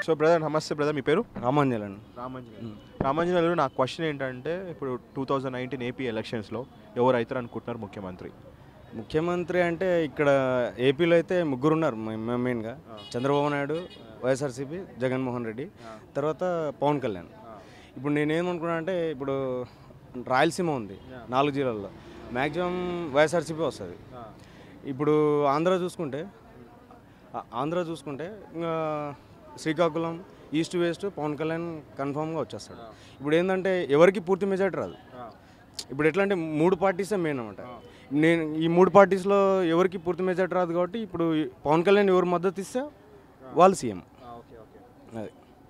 So brother నమస్తే brother మీ పేరు రామాంజలను రామాంజనేయులు రామాంజనేయులు నా క్వశ్చన్ ఏంటంటే ఇప్పుడు టూ థౌజండ్ నైన్టీన్ ఏపీ ఎలక్షన్స్లో ఎవరు అవుతారు అనుకుంటున్నారు ముఖ్యమంత్రి ముఖ్యమంత్రి అంటే ఇక్కడ ఏపీలో అయితే ముగ్గురు ఉన్నారు మె- మెయిన్గా చంద్రబాబు నాయుడు వైఎస్ఆర్సీపీ జగన్మోహన్ రెడ్డి తర్వాత పవన్ కళ్యాణ్ ఇప్పుడు నేనేమనుకున్నా అంటే ఇప్పుడు రాయలసీమ ఉంది నాలుగు జిల్లాల్లో మ్యాక్సిమం వైఎస్ఆర్సీపీ వస్తుంది ఇప్పుడు ఆంధ్ర చూసుకుంటే ఆ- ఆంధ్ర చూసుకుంటే ఇంకా శ్రీకాకుళం ఈస్ట్ వెస్ట్ పవన్ కళ్యాణ్ కన్ఫామ్గా వచ్చేస్తాడు ఇప్పుడు ఏంటంటే ఎవరికి పూర్తి మెజార్టీ రాదు ఇప్పుడు ఎట్లా అంటే మూడు పార్టీసే మెయిన్ అనమాట నేను ఈ మూడు పార్టీస్లో ఎవరికి పూర్తి మెజార్టీ రాదు కాబట్టి ఇప్పుడు పవన్ కళ్యాణ్ ఎవరు మద్దతు ఇస్తే వాళ్ళు సీఎం అది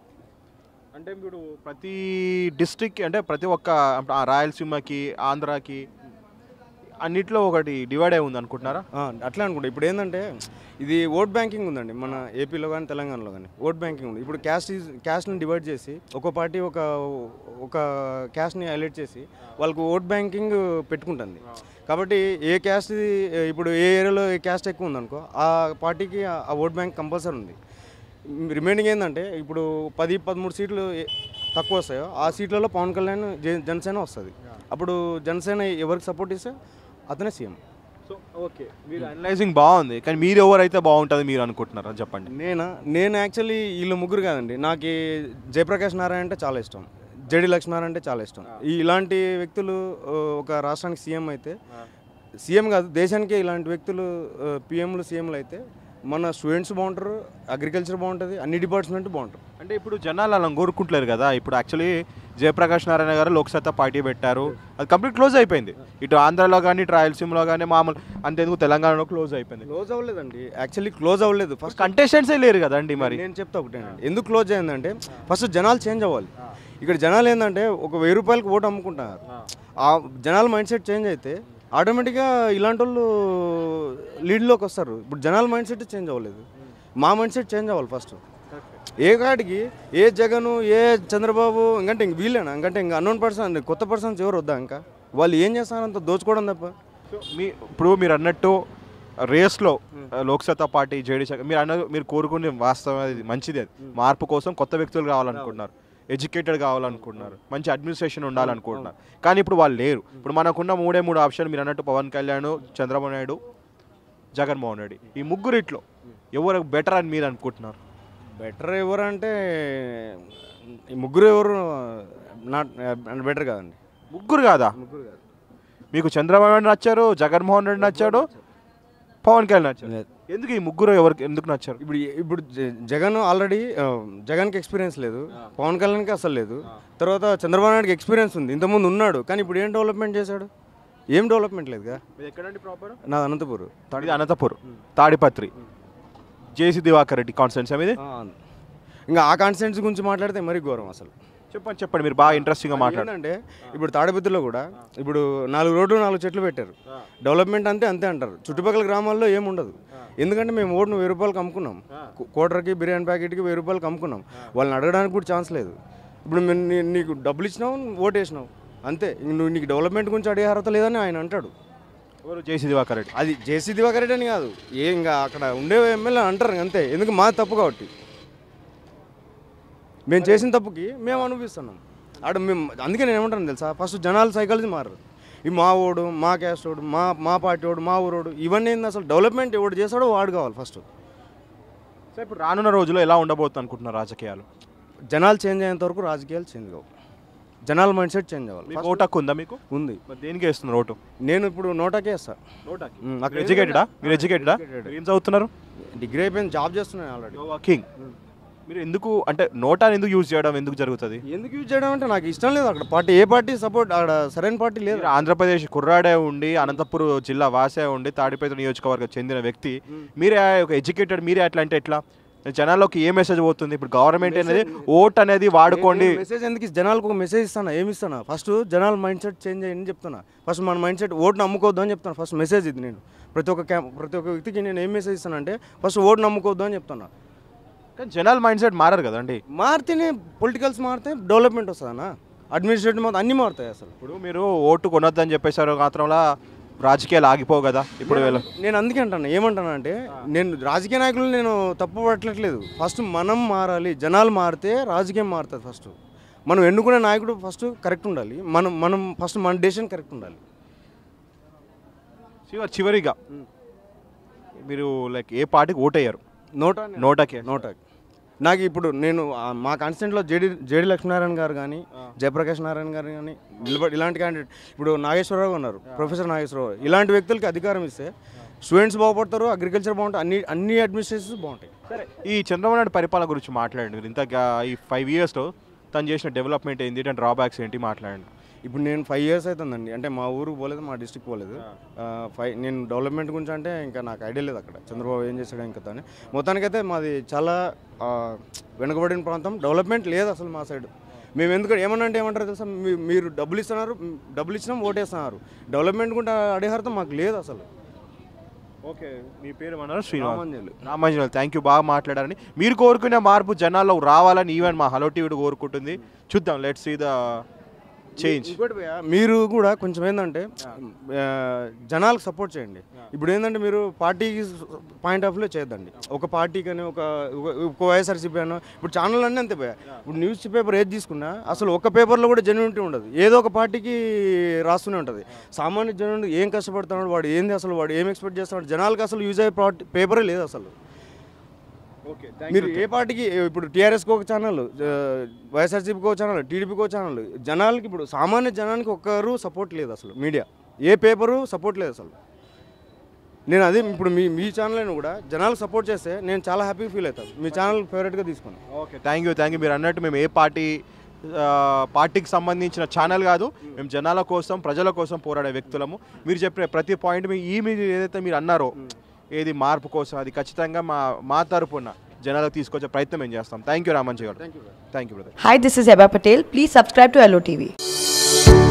అంటే ఇప్పుడు ప్రతి డిస్ట్రిక్ట్ అంటే ప్రతి ఒక్క ఆ రాయలసీమకి ఆంధ్రాకి అన్నిట్లో ఒకటి డివైడ్ అయి ఉంది అనుకుంటున్నారా ఆ, అట్లా అనుకుంటా ఇప్పుడు ఏంటంటే ఇది ఓట్ బ్యాంకింగ్ ఉందండి మన ఏపీలో కానీ తెలంగాణలో కానీ ఓట్ బ్యాంకింగ్ ఉంది ఇప్పుడు క్యాస్ట్ ఈజ్ క్యాస్ట్ని డివైడ్ చేసి ఒక పార్టీ ఒక ఒక క్యాస్ట్ని హైలైట్ చేసి వాళ్ళకు ఓట్ బ్యాంకింగ్ పెట్టుకుంటుంది కాబట్టి ఏ క్యాస్ట్ ఇప్పుడు ఏ ఏరియాలో ఏ క్యాస్ట్ ఎక్కువ ఉందనుకో ఆ పార్టీకి ఆ- ఆ ఓట్ బ్యాంక్ కంపల్సరీ ఉంది రిమైనింగ్ ఏంటంటే ఇప్పుడు పది పదమూడు సీట్లు ఏ- తక్కువ వస్తాయో ఆ సీట్లలో పవన్ కళ్యాణ్ జన- జనసేన వస్తుంది అప్పుడు జనసేన ఎవరికి సపోర్ట్ ఇస్తే అతనే సీఎం సో ఓకే మీరు అనలైజింగ్ బాగుంది కానీ మీరు ఎవరైతే బాగుంటుంది మీరు అనుకుంటున్నారా చెప్పండి నేనా నేను యాక్చువల్లీ వీళ్ళు ముగ్గురు కాదండి నాకు ఈ జయప్రకాష్ నారాయణ అంటే చాలా ఇష్టం జడి లక్ష్మీనారాయణ అంటే చాలా ఇష్టం ఈ ఇలాంటి వ్యక్తులు ఆ, ఒక రాష్ట్రానికి సీఎం అయితే సీఎం కాదు దేశానికే ఇలాంటి వ్యక్తులు పిఎంలు సీఎంలు అయితే మన స్టూడెంట్స్ బాగుంటారు అగ్రికల్చర్ బాగుంటుంది అన్ని డిపార్ట్మెంట్ బాగుంటారు అంటే ఇప్పుడు జనాలు అలా కోరుకుంటలేరు కదా ఇప్పుడు యాక్చువల్లీ జయప్రకాష్ నారాయణ గారు లోక్సత్తా పార్టీ పెట్టారు అది కంప్లీట్ క్లోజ్ అయిపోయింది ఇటు ఆంధ్రాలో కానీ ఇటు రాయలసీమలో కానీ మామూలు అంతేందుకు తెలంగాణలో క్లోజ్ అయిపోయింది క్లోజ్ అవ్వలేదండి యాక్చువల్లీ క్లోజ్ అవ్వలేదు ఫస్ట్ కంటెస్టెంట్సే లేరు కదండి మరి నేను చెప్తా ఒకటే ఎందుకు క్లోజ్ అయిందంటే ఫస్ట్ జనాలు చేంజ్ అవ్వాలి ఇక్కడ జనాలు ఏంటంటే ఒక వెయ్యి రూపాయలకి ఓటు అమ్ముకుంటున్నారు ఆ జనాల మైండ్ సెట్ చేంజ్ అయితే ఆటోమేటిక్గా ఇలాంటి వాళ్ళు లీడ్లోకి వస్తారు ఇప్పుడు జనాల మైండ్ సెట్ చేంజ్ అవ్వలేదు మా మైండ్ సెట్ చేంజ్ అవ్వాలి ఫస్ట్ ఏ కాడికి ఏ జగను ఏ చంద్రబాబు ఇంకంటే ఇంక వీళ్ళేనా ఇంకంటే ఇంకా అన్నోన్ పర్సన్ కొత్త పర్సన్స్ ఎవరు వద్దా ఇంకా వాళ్ళు ఏం చేస్తారంత దోచుకోవడం తప్ప సో మీ ఇప్పుడు మీరు అన్నట్టు రేస్లో లోక్సత్తా పార్టీ జేడీ శాఖ మీరు అన్న మీరు కోరుకునే వాస్తవం అది మంచిది అది మార్పు కోసం కొత్త వ్యక్తులు కావాలనుకుంటున్నారు ఎడ్యుకేటెడ్ కావాలనుకుంటున్నారు మంచి అడ్మినిస్ట్రేషన్ ఉండాలనుకుంటున్నారు కానీ ఇప్పుడు వాళ్ళు లేరు ఇప్పుడు మనకున్న మూడే మూడు ఆప్షన్ మీరు అన్నట్టు పవన్ కళ్యాణ్ చంద్రబాబు నాయుడు జగన్మోహన్ రెడ్డి ఈ ముగ్గురిట్లో ఎవరు బెటర్ అని మీరు అనుకుంటున్నారు బెటర్ ఎవరు అంటే ఈ ముగ్గురు ఎవరు నాట్ బెటర్ కాదండి ముగ్గురు కాదా ముగ్గురు కాదు మీకు చంద్రబాబు నాయుడు నచ్చారు జగన్మోహన్ రెడ్డి నచ్చాడు పవన్ కళ్యాణ్ నచ్చారు ఎందుకు ఈ ముగ్గురు ఎవరికి ఎందుకు నచ్చారు ఇప్పుడు ఇప్పుడు జ- జగన్ ఆల్రెడీ జగన్కి ఎక్స్పీరియన్స్ లేదు పవన్ కళ్యాణ్కి అసలు లేదు తర్వాత చంద్రబాబు నాయుడుకి ఎక్స్పీరియన్స్ ఉంది ఇంతకుముందు ఉన్నాడు కానీ ఇప్పుడు ఏం డెవలప్మెంట్ చేశాడు ఏం డెవలప్మెంట్ లేదుగా ఎక్కడండి ప్రాపర్ నా అనంతపూర్ ఇది అనంతపూర్ తాడిపత్రి జేసీ దివాకర్ రెడ్డి కాన్స్టెన్స్ అనేది ఇంకా ఆ కాన్స్టిట్యూన్సీ గురించి మాట్లాడితే మరీ ఘోరం అసలు చెప్పండి చెప్పండి మీరు బాగా ఇంట్రెస్టింగ్గా మాట్లాడండి ఏంటంటే ఇప్పుడు తాడిపత్రిలో కూడా ఇప్పుడు నాలుగు రోడ్లు నాలుగు చెట్లు పెట్టారు డెవలప్మెంట్ అంతే అంతే అంటారు చుట్టుపక్కల గ్రామాల్లో ఏం ఉండదు ఎందుకంటే మేము ఓటును వెయ్యి రూపాయలకి అమ్ముకున్నాం కో- కోటర్కి బిర్యానీ ప్యాకెట్కి వెయ్యి రూపాయలకి అమ్ముకున్నాం వాళ్ళని అడగడానికి కూడా ఛాన్స్ లేదు ఇప్పుడు మేము నీ- నీకు డబ్బులు ఇచ్చినావు ఓటు వేసినావు అంతే ఇంక నువ్వు నీకు డెవలప్మెంట్ గురించి అడిగే అర్హత లేదని ఆయన అంటాడు ఎవరు జేసీ దివాకర్ రెడ్డి అది జేసీ దివాకర్ రెడ్డి అని కాదు ఏ ఇంకా అక్కడ ఉండే ఎమ్మెల్యే అంటారు అంతే ఎందుకు మా తప్పు కాబట్టి మేము చేసిన తప్పుకి మేము అనుభవిస్తున్నాం ఆడ మేము అందుకే నేను ఏమంటాను తెలుసా ఫస్ట్ జనాలు సైకాలజీ మారరు ఈ మా ఓడు మా క్యాస్ట్ ఓడు మా మా పార్టీ ఓడు మా ఊరోడు ఇవన్నీ ఏంది అసలు డెవలప్మెంట్ ఎవడు చేస్తాడో వాడు కావాలి ఫస్ట్ సో ఇప్పుడు రానున్న రోజుల్లో ఎలా ఉండబోతుంది అనుకుంటున్నారు రాజకీయాలు జనాలు చేంజ్ అయ్యేంత వరకు రాజకీయాలు చేంజ్ కావు జనాల మైండ్ సెట్ చేంజ్ అవ్వాలి మీకు ఓటు హక్కు ఉందా మీకు ఉంది మరి దేనికి వేస్తున్నారు ఓటు నేను ఇప్పుడు నోటాకే వేస్తా ఓటాకి ఉమ్, నాకు ఎడ్యుకేటెడా మీరు ఎడ్యుకేటెడా Educated. ఏం చదువుతున్నారు డిగ్రీ అయిపోయింది జాబ్ చేస్తున్నాను ఆల్రెడీ వర్కింగ్ మీరు ఎందుకు అంటే నోటాని ఎందుకు యూజ్ చేయడం ఎందుకు జరుగుతుంది ఎందుకు యూజ్ చేయడం అంటే నాకు ఇష్టం లేదు అక్కడ పార్టీ ఏ పార్టీ సపోర్ట్ అక్కడ సరైన పార్టీ లేదు మీరు ఆంధ్రప్రదేశ్ కుర్రాడే ఉండి అనంతపురం జిల్లా వాసే ఉండి తాడిపత్రి నియోజకవర్గం చెందిన వ్యక్తి మీరే ఒక ఎడ్యుకేటెడ్ మీరే అట్లా అంటే ఎట్లా జనాల్లోకి ఏ మెసేజ్ పోతుంది ఇప్పుడు గవర్నమెంట్ అనేది ఓట్ అనేది వాడుకోండి మెసేజ్ ఎందుకు ఇస్- జనాలకు ఒక మెసేజ్ ఇస్తాను ఏమి ఇస్తాను ఫస్ట్ జనాల మైండ్ సెట్ చేంజ్ అయ్యని చెప్తున్నా ఫస్ట్ మన మైండ్ సెట్ ఓటు నమ్ముకోవద్దు అని చెప్తాను ఫస్ట్ మెసేజ్ ఇది నేను ప్రతి ఒక్క క్యాం ప్రతి ఒక్క వ్యక్తికి నేను ఏం మెసేజ్ ఇస్తానంటే ఫస్ట్ ఓటు నమ్ముకోవద్దు అని చెప్తున్నా కానీ జనాల మైండ్ సెట్ మారరు కదండి మారితేనే పొలిటికల్స్ మారితే డెవలప్మెంట్ వస్తుందన్నా అడ్మినిస్ట్రేటివ్ మొత్తం అన్నీ మారుతాయి అసలు ఇప్పుడు మీరు ఓటు కొనొద్దని చెప్పేసారు మాత్రంలో రాజకీయాలు ఆగిపోవు కదా ఇప్పుడు వీళ్ళు నేను అందుకే అంటాను ఏమంటాను అంటే నేను రాజకీయ నాయకులు నేను తప్పు పట్టట్లేదు ఫస్ట్ మనం మారాలి జనాలు మారితే రాజకీయం మారుతుంది ఫస్ట్ మనం ఎన్నుకునే నాయకుడు ఫస్ట్ కరెక్ట్ ఉండాలి మనం మనం ఫస్ట్ మన డెసిషన్ కరెక్ట్ ఉండాలి చివరి చివరిగా మీరు లైక్ ఏ పార్టీకి ఓటయ్యారు నోటా నోటాకి నోటా నాకు ఇప్పుడు నేను ఆ, మా కాన్స్టిట్యూంట్లో జేడి జేడి లక్ష్మీనారాయణ గారు కానీ జయప్రకాష్ నారాయణ గారు కానీ నిలబడి ఇలాంటి క్యాండిడేట్ ఇప్పుడు నాగేశ్వరరావు ఉన్నారు ప్రొఫెసర్ నాగేశ్వరరావు ఇలాంటి వ్యక్తులకి అధికారం ఇస్తే స్టూడెంట్స్ బాగుపడతారు అగ్రికల్చర్ బాగుంటుంది అన్ని అన్ని అడ్మినిస్ట్రేషన్స్ బాగుంటాయి సరే ఈ చంద్రబాబు నాయుడు పరిపాలన గురించి మాట్లాడండి మీరు ఇంత ఈ ఫైవ్ ఇయర్స్లో తను చేసిన డెవలప్మెంట్ ఏంటి అంటే డ్రాబ్యాక్స్ ఏంటి మాట్లాడండి ఇప్పుడు నేను ఫైవ్ ఇయర్స్ అవుతుందండి అంటే మా ఊరికి పోలేదు మా డిస్టిక్ పోలేదు ఫైవ్ నేను డెవలప్మెంట్ గురించి అంటే ఇంకా నాకు ఐడియా లేదు అక్కడ చంద్రబాబు ఏం చేశాడు ఇంకా అని మొత్తానికైతే మాది చాలా ఆ, వెనుకబడిన ప్రాంతం డెవలప్మెంట్ లేదు అసలు మా సైడ్ మేము ఎందుకు ఏమన్నా అంటే ఏమంటారు తెలుసా మీ- మీరు డబ్బులు ఇస్తున్నారు మ్, డబ్బులు ఇచ్చినాం ఓటేస్తున్నారు డెవలప్మెంట్ కూడా అడిగారు మాకు లేదు అసలు ఓకే మీ పేరు ఏమన్నారు శ్రీనివాస్ రామాంజలి. రామాంజలి థ్యాంక్ యూ బాగా మాట్లాడారని మీరు కోరుకునే మార్పు జనాల్లో రావాలని ఈవెన్ మా హలో టీవీ కోరుకుంటుంది చూద్దాం లెట్స్ సీ ద చేంజ్ ఇంకోటి భయ్యా, మీరు కూడా కొంచెం ఏంటంటే ఆ, జనాలకు సపోర్ట్ చేయండి ఇప్పుడు ఏంటంటే మీరు పార్టీకి పాయింట్ ఆఫ్ వ్యూ చేయొద్దండి ఒక పార్టీకి అని ఒక ఒక- ఒక వైఎస్ఆర్సీపీ అనో ఇప్పుడు ఛానల్ అన్నీ అంతే భయ్యా ఇప్పుడు న్యూస్ పేపర్ ఏది తీసుకున్నా అసలు ఒక పేపర్లో కూడా జెన్యునిటీ ఉండదు ఏదో ఒక పార్టీకి రాస్తూనే ఉంటుంది సామాన్య జనుడు ఏం కష్టపడుతున్నాడు వాడు ఏంది అసలు వాడు ఏం ఎక్స్పెక్ట్ చేస్తున్నాడు జనాలకు అసలు యూజ్ అయ్యే పార్టీ పేపరే లేదు అసలు ఓకే మీరు ఏ పార్టీకి ఇప్పుడు టీఆర్ఎస్కి ఒక ఛానల్ వైఎస్ఆర్సీపీకి ఒక ఛానల్ టీడీపీకి ఒక ఛానల్ జనాలకి ఇప్పుడు సామాన్య జనానికి ఒక్కరు సపోర్ట్ లేదు అసలు మీడియా ఏ పేపరు సపోర్ట్ లేదు అసలు నేను అదే ఇప్పుడు మీ మీ ఛానల్ అయినా కూడా జనాలకు సపోర్ట్ చేస్తే నేను చాలా హ్యాపీ ఫీల్ అవుతాను మీ ఛానల్ ఫేవరెట్గా తీసుకున్నాను okay thank you thank you మీరు అన్నట్టు మేము ఏ పార్టీ ఆ, పార్టీకి సంబంధించిన ఛానల్ కాదు మేము జనాల కోసం ప్రజల కోసం పోరాడే వ్యక్తులము మీరు చెప్పిన ప్రతి పాయింట్ మీ ఈ మీరు ఏదైతే మీరు అన్నారో ఏది మార్పు కోసం అది ఖచ్చితంగా మా మా తరపున జనాలకు తీసుకొచ్చే ప్రయత్నం మేము చేస్తాం thank you Ramanchi garu thank you brother Hi, this is Heba Patel. Please subscribe to LOTV.